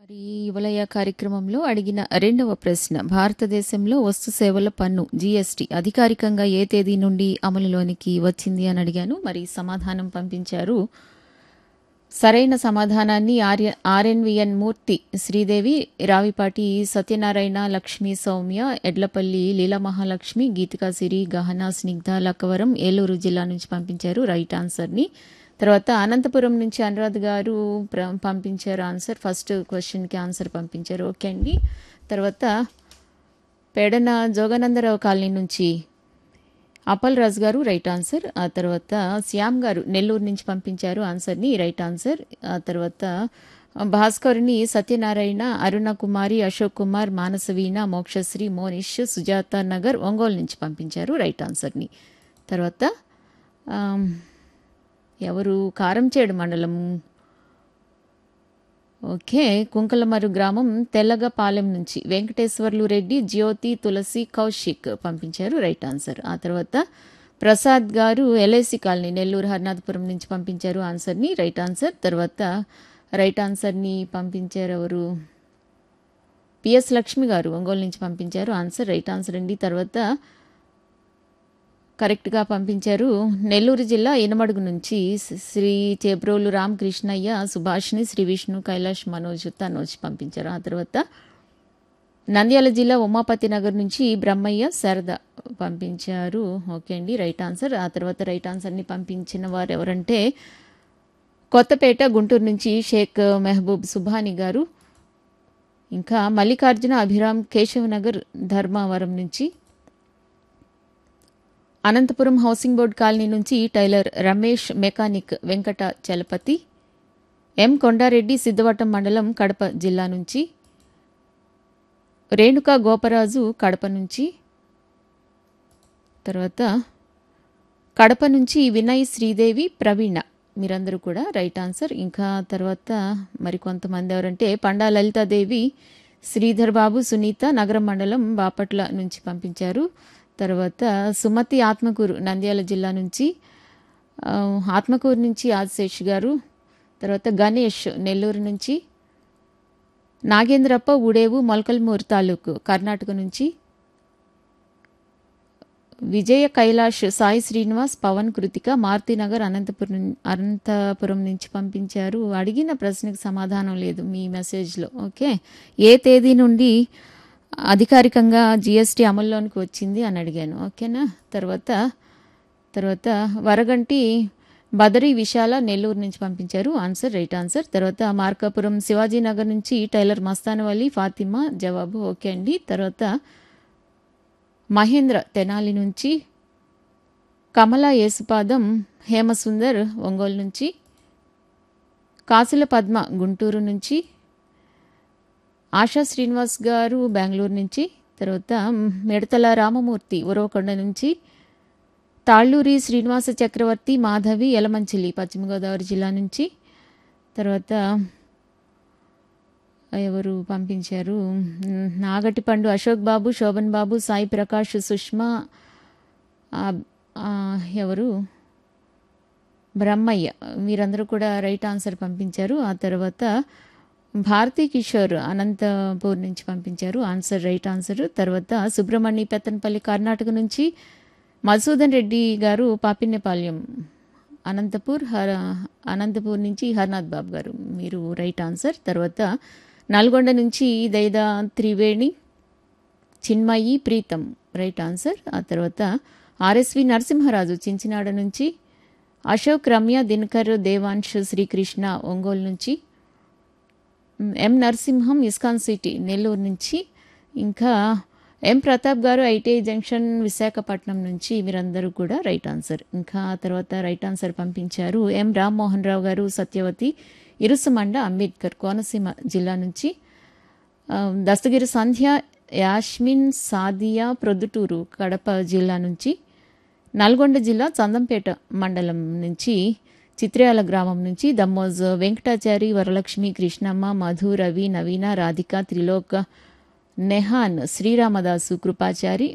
మరి యువలయ కార్యక్రమంలో అడిగిన రెండవ ప్రశ్న భారతదేశంలో వస్తు సేవల పన్ను జీఎస్టీ అధికారికంగా ఏ తేదీ నుండి అమలులోనికి వచ్చింది అని అడిగాను మరి సమాధానం పంపించారు సరైన సమాధానాన్ని ఆర్య ఆర్ఎన్విఎన్ మూర్తి శ్రీదేవి రావిపాటి సత్యనారాయణ లక్ష్మి సౌమ్య ఎడ్లపల్లి లీలా మహాలక్ష్మి గీతికా సిరి గహన స్నిగ్ధ లక్కవరం ఏలూరు జిల్లా నుంచి పంపించారు రైట్ ఆన్సర్ని తర్వాత అనంతపురం నుంచి అనురాధ్ గారు ప్ర- పంపించారు ఆన్సర్ ఫస్ట్ క్వశ్చన్కి ఆన్సర్ పంపించారు ఓకే అండి తర్వాత పేడన జోగానందరావు కాలనీ నుంచి అపల్ రాజ్ గారు రైట్ ఆన్సర్ ఆ తర్వాత శ్యామ్ గారు నెల్లూరు నుంచి పంపించారు ఆన్సర్ని రైట్ ఆన్సర్ ఆ తర్వాత భాస్కర్ని సత్యనారాయణ అరుణ కుమారి అశోక్ కుమార్ మానసవీణ మోక్షశ్రీ మోనిష్ సుజాత నగర్ ఒంగోలు నుంచి పంపించారు రైట్ ఆన్సర్ని తర్వాత ఆమ్, ఎవరు కారంచేడు మండలం ఓకే కుంకలమరు గ్రామం తెల్లగపాలెం నుంచి వెంకటేశ్వర్లు రెడ్డి జ్యోతి తులసి కౌశిక్ పంపించారు రైట్ ఆన్సర్ ఆ తర్వాత ప్రసాద్ గారు ఎల్ఐసి కాలనీ నెల్లూరు హర్నాథపురం నుంచి పంపించారు ఆన్సర్ని రైట్ ఆన్సర్ తర్వాత రైట్ ఆన్సర్ని పంపించారు ఎవరు పిఎస్ లక్ష్మి గారు ఒంగోలు నుంచి పంపించారు ఆన్సర్ రైట్ ఆన్సర్ అండి తర్వాత కరెక్ట్గా పంపించారు నెల్లూరు జిల్లా ఇనమడుగు నుంచి శ్రీ చేబ్రోలు రామకృష్ణయ్య సుభాష్ని శ్రీ విష్ణు కైలాష్ మనోజ్ తనోజ్ పంపించారు ఆ తర్వాత నంద్యాల జిల్లా ఉమాపతి నగర్ నుంచి బ్రహ్మయ్య శారద పంపించారు ఓకే అండి రైట్ ఆన్సర్ ఆ తర్వాత రైట్ ఆన్సర్ని పంపించిన వారు ఎవరంటే కొత్తపేట గుంటూరు నుంచి షేక్ మెహబూబ్ సుభాని గారు ఇంకా మల్లికార్జున అభిరామ్ కేశవ్ నగర్ ధర్మావరం నుంచి అనంతపురం హౌసింగ్ బోర్డ్ కాలనీ నుంచి tailor Ramesh mechanic Venkata Chalapathi M Kondareddy Siddhavatam మండలం కడప జిల్లా నుంచి రేణుకా గోపరాజు కడప నుంచి తర్వాత కడప నుంచి వినయ్ శ్రీదేవి ప్రవీణ మీరందరూ కూడా రైట్ ఆన్సర్ ఇంకా తర్వాత మరికొంతమంది ఎవరంటే పండా లలితాదేవి శ్రీధర్ బాబు సునీత నగరం మండలం బాపట్ల నుంచి పంపించారు తర్వాత సుమతి ఆత్మకూరు నంద్యాల జిల్లా నుంచి ఆ, ఆత్మకూరు నుంచి ఆదిశేష్ గారు తర్వాత గణేష్ నెల్లూరు నుంచి నాగేంద్రప్ప ఉడేవు మొలకల్మూరు తాలూకు కర్ణాటక నుంచి విజయ కైలాష్ సాయి శ్రీనివాస్ పవన్ కృతిక మారుతినగర్ అనంతపురం అనంతపురం నుంచి పంపించారు అడిగిన ప్రశ్నకు సమాధానం లేదు మీ మెసేజ్లో ఓకే ఏ తేదీ నుండి అధికారికంగా జిఎస్టీ అమల్లోనికి వచ్చింది అని అడిగాను ఓకేనా తర్వాత తర్వాత వరగంటి బదరి విశాల నెల్లూరు నుంచి పంపించారు ఆన్సర్ రైట్ ఆన్సర్ తర్వాత మార్కాపురం శివాజీనగర్ నుంచి టైలర్ మస్తానవల్లి ఫాతిమా జవాబు ఓకే అండి తర్వాత మహేంద్ర తెనాలి నుంచి కమల యేసుపాదం హేమసుందర్ ఒంగోలు నుంచి కాసుల పద్మ గుంటూరు నుంచి ఆశా శ్రీనివాస్ గారు బెంగళూరు నుంచి తర్వాత మిడతల రామమూర్తి ఉరవకొండ నుంచి తాళ్ళూరి శ్రీనివాస చక్రవర్తి మాధవి యలమంచిలి పశ్చిమ గోదావరి జిల్లా నుంచి తర్వాత ఎవరు పంపించారు మ్, నాగటిపండు అశోక్ బాబు శోభన్ బాబు సాయి ప్రకాష్ సుష్మా ఆ, ఆ, ఎవరు బ్రహ్మయ్య మీరందరూ కూడా రైట్ ఆన్సర్ పంపించారు ఆ తర్వాత భారతీ కిషోర్ అనంతపూర్ నుంచి పంపించారు ఆన్సర్ రైట్ ఆన్సర్ తర్వాత సుబ్రహ్మణ్య పెత్తనపల్లి కర్ణాటక నుంచి మధుసూదన్ రెడ్డి గారు పాపిన్యపాల్యం అనంతపూర్ హర అనంతపూర్ నుంచి హర్నాథ్ బాబు గారు మీరు రైట్ ఆన్సర్ తర్వాత నల్గొండ నుంచి దైదా త్రివేణి చిన్మయి ప్రీతం రైట్ ఆన్సర్ ఆ తర్వాత ఆర్ఎస్వి నరసింహరాజు చించినాడ నుంచి అశోక్ రమ్య దినకర్ దేవాంశ్ శ్రీకృష్ణ ఒంగోలు నుంచి ఎం నరసింహం ఇస్కాన్ సిటీ నెల్లూరు నుంచి ఇంకా ఎం ప్రతాప్ గారు ఐటీఐ జంక్షన్ విశాఖపట్నం నుంచి మీరందరూ కూడా రైట్ ఆన్సర్ ఇంకా ఆ తర్వాత రైట్ ఆన్సర్ పంపించారు ఎం రామ్మోహన్ రావు గారు సత్యవతి ఇరుసుమండ అంబేద్కర్ కోనసీమ జిల్లా నుంచి ఆ, దస్తగిరి సంధ్య యాస్మిన్ సాదియా ప్రొద్దుటూరు కడప జిల్లా నుంచి నల్గొండ జిల్లా చందంపేట మండలం నుంచి చిత్రయాల గ్రామం నుంచి దమ్మోజ్ వెంకటాచారి వరలక్ష్మి కృష్ణమ్మ మధు రవి నవీన రాధిక త్రిలోక్ నెహాన్ శ్రీరామదాసు కృపాచారి